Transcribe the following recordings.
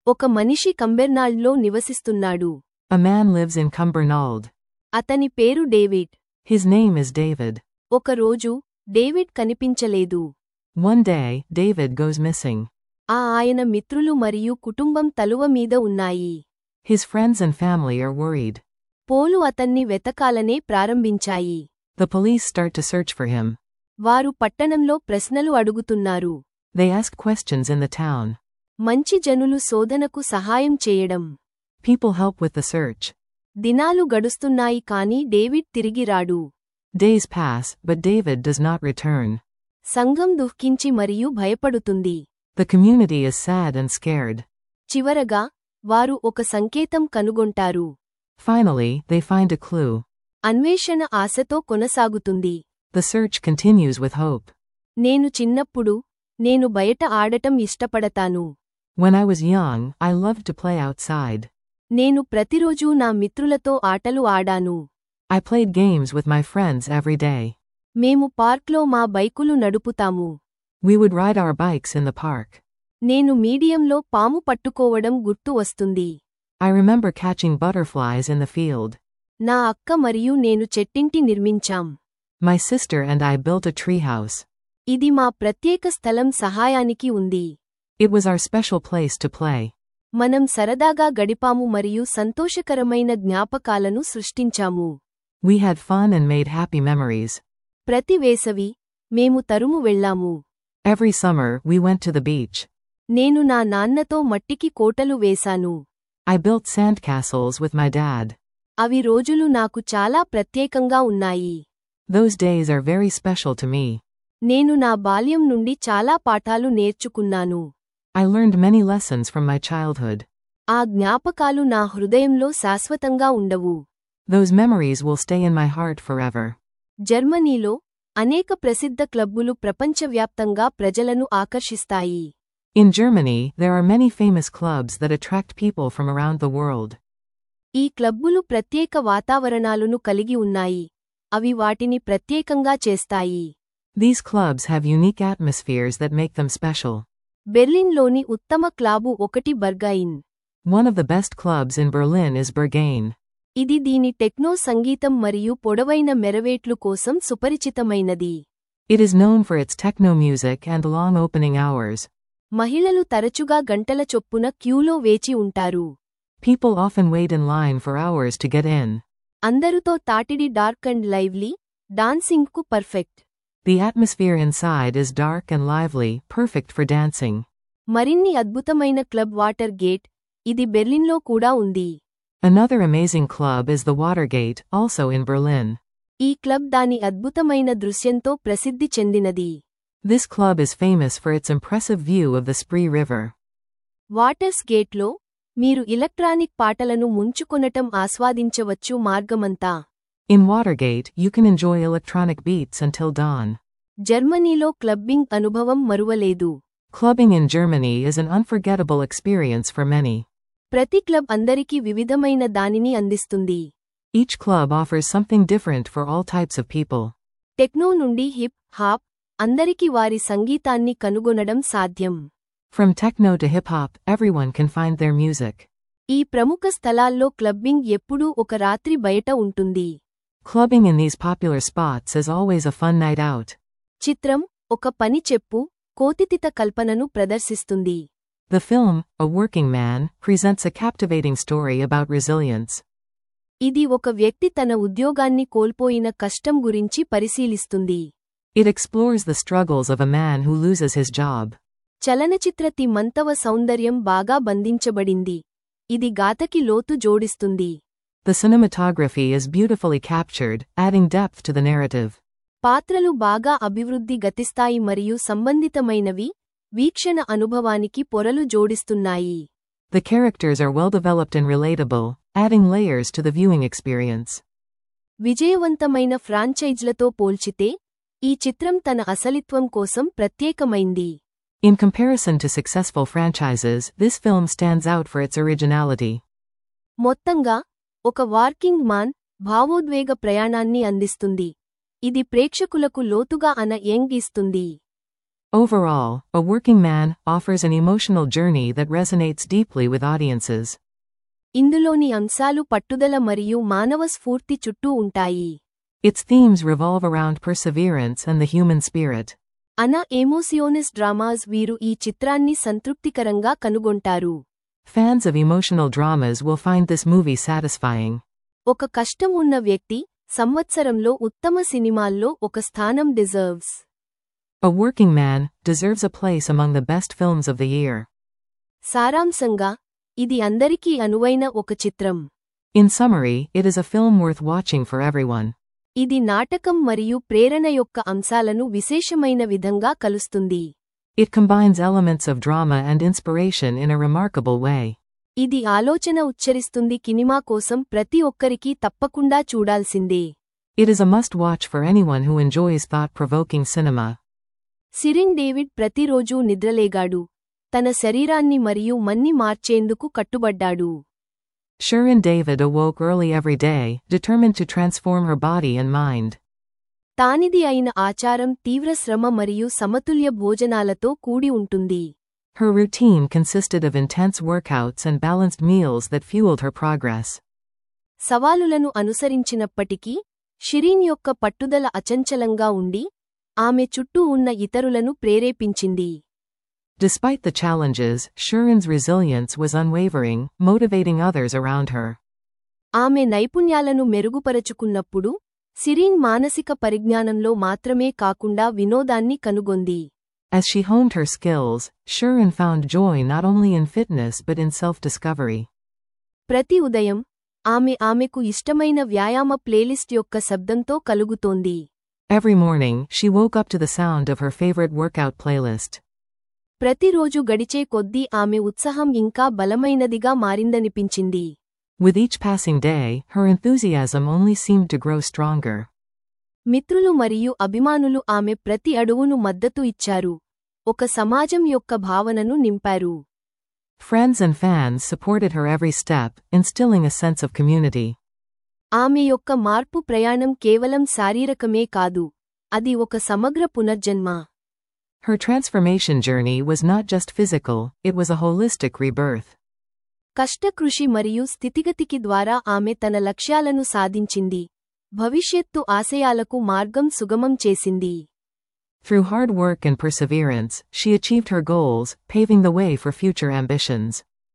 ఒక మనిషి కంబెర్నాల్డ్లో నివసిస్తున్నాడు A man lives in Cumbernauld. అతని పేరు David His name is David. ఒక రోజు డేవిడ్ కనిపించలేదు One day, David goes missing. ఆ ఆయన మిత్రులు మరియు కుటుంబం తలువ మీద ఉన్నాయి His friends and family are worried. పోలు అతన్ని వెతకాలనే ప్రారంభించాయి The police start to search for him. వారు పట్టణంలో ప్రశ్నలు అడుగుతున్నారు They ask questions in the town. మంచి జనులు శోధనకు సహాయం చేయడం People help with the search. దినాలు గడుస్తున్నాయి కాని డేవిడ్ తిరిగి రాడు Days pass, but David does not return. సంఘం దుఃఖించి మరియు భయపడుతుంది The community is sad and scared. చివరగా వారు ఒక సంకేతం కనుగొంటారు Finally, they find a clue. అన్వేషణ ఆశతో కొనసాగుతుంది The search continues with hope. నేను చిన్నప్పుడు నేను బయట ఆడటం ఇష్టపడతాను When I was young, I loved to play outside. నేను ప్రతిరోజూ నా మిత్రులతో ఆటలు ఆడాను I played games with my friends every day. మేము పార్క్లో మా బైకులు నడుపుతాము We would ride our bikes in the park. నేను మీడియంలో పాము పట్టుకోవడం గుర్తు వస్తుంది I remember catching butterflies in the field. నా అక్క మరియు నేను చెట్టింటి నిర్మించాం My sister and I built a treehouse. ఇది మా ప్రత్యేక స్థలం సహాయానికి ఉంది It was our special place to play. మనం సరదాగా గడిపాము మరియు సంతోషకరమైన జ్ఞాపకాలను సృష్టించాము We had fun and made happy memories. ప్రతి వేసవి మేము తరుము వెళ్ళాము Every summer, we went to the beach. నేను నా నాన్నతో మట్టికి కోటలు వేశాను I built sandcastles with my dad. అవి రోజులు నాకు చాలా ప్రత్యేకంగా ఉన్నాయి Those days are very special to me. నేను నా బాల్యం నుండి చాలా పాఠాలు నేర్చుకున్నాను I learned many lessons from my childhood. ఆ జ్ఞాపకాలు నా హృదయంలో శాశ్వతంగా ఉండవు Those memories will stay in my heart forever. జర్మనీలో అనేక ప్రసిద్ధ క్లబ్బులు ప్రపంచవ్యాప్తంగా ప్రజలను ఆకర్షిస్తాయి In Germany, there are many famous clubs that attract people from around the world. ఈ క్లబ్బులు ప్రత్యేక వాతావరణాలను కలిగి ఉన్నాయి అవి వాటిని ప్రత్యేకంగా చేస్తాయి These clubs have unique atmospheres that make them special. బెర్లిన్లోని ఉత్తమ క్లాబు ఒకటి బర్గాయిన్ One of the best clubs in Berlin is Berghain. ఇది దీని టెక్నో సంగీతం మరియు పొడవైన మెరవేట్లు కోసం సుపరిచితమైనది It is known for its techno music and long opening hours. మహిళలు తరచుగా గంటల చొప్పున క్యూలో వేచి ఉంటారు People often wait in line for hours to get in. అందరుతో తాటిడి డార్క్ అండ్ లైవ్లీ డాన్సింగ్కు perfect The atmosphere inside is dark and lively, perfect for dancing. మరిన్ని అద్భుతమైన క్లబ్ వాటర్ గేట్ ఇది బెర్లిన్లో కూడా ఉంది Another amazing club is the Watergate, also in Berlin. ఈ club దాని అద్భుతమైన దృశ్యంతో ప్రసిద్ధి చెందినది This club is famous for its impressive view of the Spree River. వాటర్స్ గేట్లో మీరు ఇలక్ట్రానిక్ పాటలను ముంచుకొనటం ఆస్వాదించవచ్చు మార్గమంతా In Watergate, you can enjoy electronic beats until dawn. జర్మనీలో క్లబ్బింగ్ అనుభవం మరువలేదు Clubbing in Germany is an unforgettable experience for many. ప్రతి క్లబ్ అందరికీ వివిధమైన దానిని అందిస్తుంది Each club offers something different for all types of people. Techno నుండి hip hop అందరికీ వారి సంగీతాన్ని కనుగొనడం సాధ్యం From techno to hip hop, everyone can find their music. ఈ ప్రముఖ స్థలాల్లో క్లబ్బింగ్ ఎప్పుడూ ఒక రాత్రి బయట ఉంటుంది Clubbing in these popular spots is always a fun night out. చిత్రం ఒక పని చెప్పు కోతితిత కల్పనను ప్రదర్శిస్తుంది The film, A Working Man, presents a captivating story about resilience. ఇది ఒక వ్యక్తి తన ఉద్యోగాన్ని కోల్పోయిన కష్టం గురించి పరిశీలిస్తుంది It explores the struggles of a man who loses his job. చలనచిత్ర తి మంతవ సౌందర్యం బాగా బంధించబడింది ఇది గాథకి లోతు జోడిస్తుంది The cinematography is beautifully captured, adding depth to the narrative. పాత్రలు బాగా అభివృద్ధి గతిస్తాయి మరియు సంబంధితమైనవి వీక్షణ అనుభవానికి పొరలు జోడిస్తున్నాయి The characters are well developed and relatable, adding layers to the viewing experience. విజయవంతమైన ఫ్రాంచైజ్లతో పోల్చితే ఈ చిత్రం తన అసలిత్వం కోసం ప్రత్యేకమైంది In comparison to successful franchises, this film stands out for its originality. మొత్తంగా ఒక వార్కింగ్ మాన్ భావోద్వేగ ప్రయాణాన్ని అందిస్తుంది ఇది ప్రేక్షకులకు లోతుగా అన యంగ్ ఇస్తుంది Overall, A Working Man offers an emotional journey that resonates deeply with audiences. ఇందులోని అంశాలు పట్టుదల మరియు మానవ స్ఫూర్తి చుట్టూ ఉంటాయి Its themes revolve around perseverance and the human spirit. అనా ఎమోసియోనిస్ డ్రామాస్ వీరు ఈ చిత్రాన్ని సంతృప్తికరంగా కనుగొంటారు Fans of emotional dramas will find this movie satisfying. ఒక కష్టం ఉన్న వ్యక్తి సంవత్సరంలో ఉత్తమ సినిమాల్లో ఒక స్థానం deserves A Working Man deserves a place among the best films of the year. సారాంశంగా ఇది అందరికీ అనువైన ఒక చిత్రం In summary, it is a film worth watching for everyone. ఇది నాటకం మరియు ప్రేరణ యొక్క అంశాలను విశేషమైన విధంగా కలుస్తుంది It combines elements of drama and inspiration in a remarkable way. ఇది ఆలోచన ఉచ్చరిస్తుంది కినిమా కోసం ప్రతి ఒక్కరికీ తప్పకుండా చూడాల్సిందే It is a must watch for anyone who enjoys thought provoking cinema. సిరిన్ డేవిడ్ ప్రతిరోజూ నిద్రలేగాడు తన శరీరాన్ని మరియు మన్ని మార్చేందుకు కట్టుబడ్డాడు Sharon David awoke early every day, determined to transform her body and mind. తానిది అయిన ఆచారం తీవ్ర శ్రమ మరియు సమతుల్య భోజనాలతో కూడి ఉంటుంది Her routine consisted of intense workouts and balanced meals that fueled her progress. సవాలులను అనుసరించినప్పటికీ Shirin యొక్క పట్టుదల అచంచలంగా ఉండి ఆమె చుట్టూ ఉన్న ఇతరులను ప్రేరేపించింది Despite the challenges, Sharon's resilience was unwavering, motivating others around her. ఆమె నైపుణ్యాలను మెరుగుపరచుకున్నప్పుడు సిరీన్ మానసిక పరిజ్ఞానంలో మాత్రమే కాకుండా వినోదాన్ని కనుగొంది As she honed her skills, Sharon found joy not only in fitness but in self discovery. ప్రతి ఉదయం ఆమె ఆమెకు ఇష్టమైన వ్యాయామ ప్లేలిస్ట్ యొక్క శబ్దంతో కలుగుతోంది Every morning, she woke up to the sound of her favorite workout playlist. ప్రతిరోజు గడిచే కొద్దీ ఆమె ఉత్సాహం ఇంకా బలమైనదిగా మారిందనిపించింది With each passing day, her enthusiasm only seemed to grow stronger. మిత్రులు మరియు అభిమానులు ఆమె ప్రతి అడుగును మద్దతు ఇచ్చారు ఒక సమాజం యొక్క భావనను నింపారు Friends and fans supported her every step, instilling a sense of community. ఆమె యొక్క మార్పు ప్రయాణం కేవలం శారీరకమే కాదు అది ఒక సమగ్ర పునర్జన్మ Her transformation journey was not just physical, it was a holistic rebirth. కష్టకృషి మరియు స్థితిగతికి ద్వారా ఆమె తన లక్ష్యాలను సాధించింది భవిష్యత్తు ఆశయాలకు మార్గం సుగమం చేసింది Through hard work and perseverance, she achieved her goals, paving the way for future ambitions.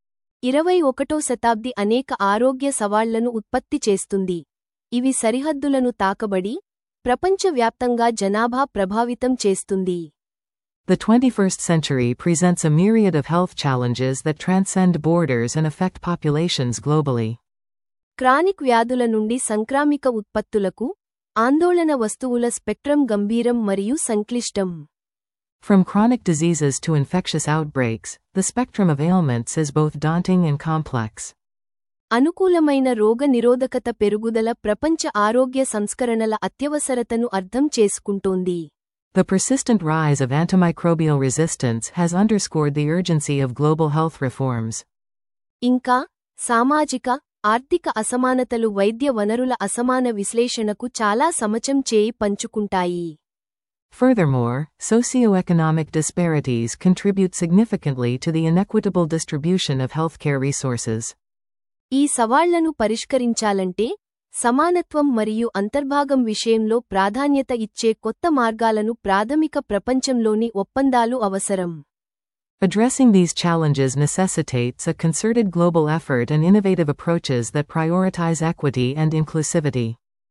ఇరవై ఒకటో శతాబ్ది అనేక ఆరోగ్య సవాళ్లను ఉత్పత్తి చేస్తుంది ఇవి సరిహద్దులను తాకబడి ప్రపంచవ్యాప్తంగా జనాభా ప్రభావితం చేస్తుంది The 21st century presents a myriad of health challenges that transcend borders and affect populations globally. Chronic వ్యాధుల నుండి సంక్రామిక ఉత్పత్తులకు ఆందోళన వస్తువుల స్పెక్ట్రం గంభీరం మరియు సంక్లిష్టం From chronic diseases to infectious outbreaks, the spectrum of ailments is both daunting and complex. అనుకూలమైన రోగ నిరోధకత పెరుగుదల ప్రపంచ ఆరోగ్య సంస్కరణల అత్యవసరతను అర్థం చేసుకుంటోంది The persistent rise of antimicrobial resistance has underscored the urgency of global health reforms. ఇంకా సామాజిక ఆర్థిక అసమానతలు వైద్య వనరుల అసమాన విశ్లేషణకు చాలా సమచం చేయి పంచుకుంటాయి Furthermore, socioeconomic disparities contribute significantly to the inequitable distribution of healthcare resources. ఈ సవాళ్లను పరిష్కరించాలంటే సమానత్వం మరియు అంతర్భాగం విషయంలో ప్రాధాన్యత ఇచ్చే కొత్త మార్గాలను ప్రాథమిక ప్రపంచంలోని ఒప్పందాలు అవసరం Addressing these challenges necessitates a concerted global effort and innovative approaches that prioritize equity and inclusivity.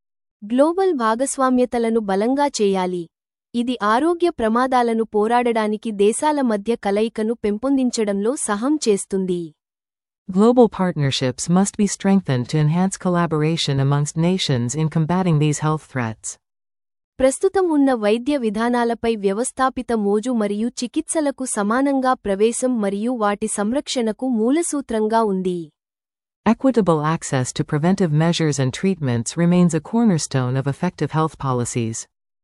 Global భాగస్వామ్యతలను బలంగా చేయాలి ఇది ఆరోగ్య ప్రమాదాలను పోరాడడానికి దేశాల మధ్య కలయికను పెంపొందించడంలో సహం చేస్తుంది Global partnerships must be strengthened to enhance collaboration amongst nations in combating these health threats. ప్రస్తుతం ఉన్న వైద్య విధానాలపై వ్యవస్థాపిత మోజు మరియు చికిత్సలకు సమానంగా ప్రవేశం మరియు వాటి సంరక్షణకు మూలసూత్రంగా ఉంది Equitable access to preventive measures and treatments remains a cornerstone of effective health policies.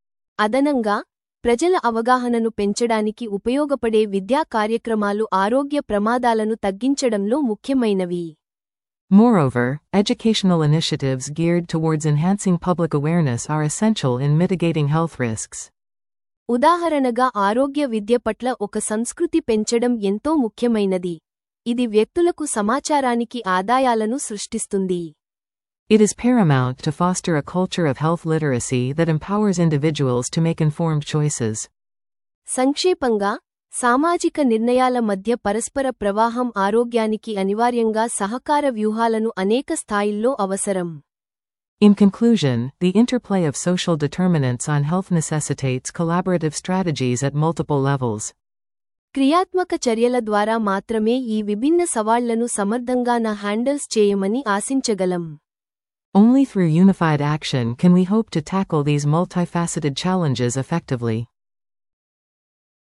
అదనంగా ప్రజల అవగాహనను పెంచడానికి ఉపయోగపడే విద్యా కార్యక్రమాలు ఆరోగ్య ప్రమాదాలను తగ్గించడంలో ముఖ్యమైనవి Moreover, educational initiatives geared towards enhancing public awareness are essential in mitigating health risks. ఉదాహరణగా ఆరోగ్య విద్య పట్ల ఒక సంస్కృతి పెంచడం ఎంతో ముఖ్యమైనది ఇది వ్యక్తులకు సమాచారానికి ఆదాయాలను సృష్టిస్తుంది It is paramount to foster a culture of health literacy that empowers individuals to make informed choices. సంక్షేపంగా సామాజిక నిర్ణయాల మధ్య పరస్పర ప్రవాహం ఆరోగ్యానికి అనివార్యంగా సహకార వ్యూహాలను అనేక స్థాయిల్లో అవసరం In conclusion, the interplay of social determinants on health necessitates collaborative strategies at multiple levels. క్రియాత్మక చర్యల ద్వారా మాత్రమే ఈ విభిన్న సవాళ్లను సమర్థంగా నా హ్యాండిల్స్ చేయమని ఆశించగలం Only through unified action can we hope to tackle these multifaceted challenges effectively.